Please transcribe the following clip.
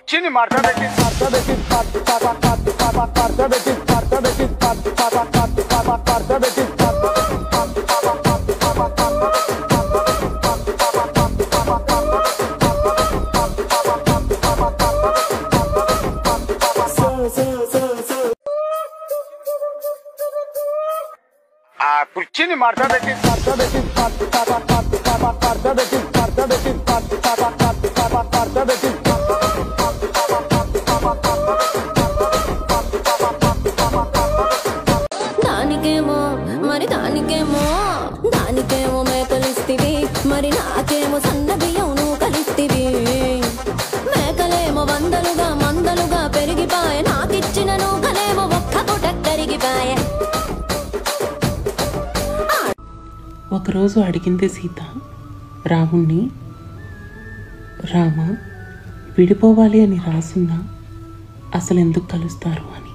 కుర్చీని మడతబెట్టి మడతబెట్టి మడతబెట్టి మడతబెట్టి మడతబెట్టి ఆ కుర్చీని మడతబెట్టి మడతబెట్టి మడతబెట్టి మడతబెట్టి మడతబెట్టి దానికేమో మరి దానికేమో దానికేమో మేకలిస్తివి మరి నాకేమో సన్న బియ్యం నువ్వు కలిస్తివి మేకలేమో వందలుగా మందలుగా పెరిగిపాయ నాకిచ్చిన నూకలేమో ఒక్క పూట కరిగిపాయ ఒకరోజు అడిగింది సీత రాముణ్ణి రామ విడిపోవాలి అని రాసున్నా అసలు ఎందుకు కలుస్తారు అని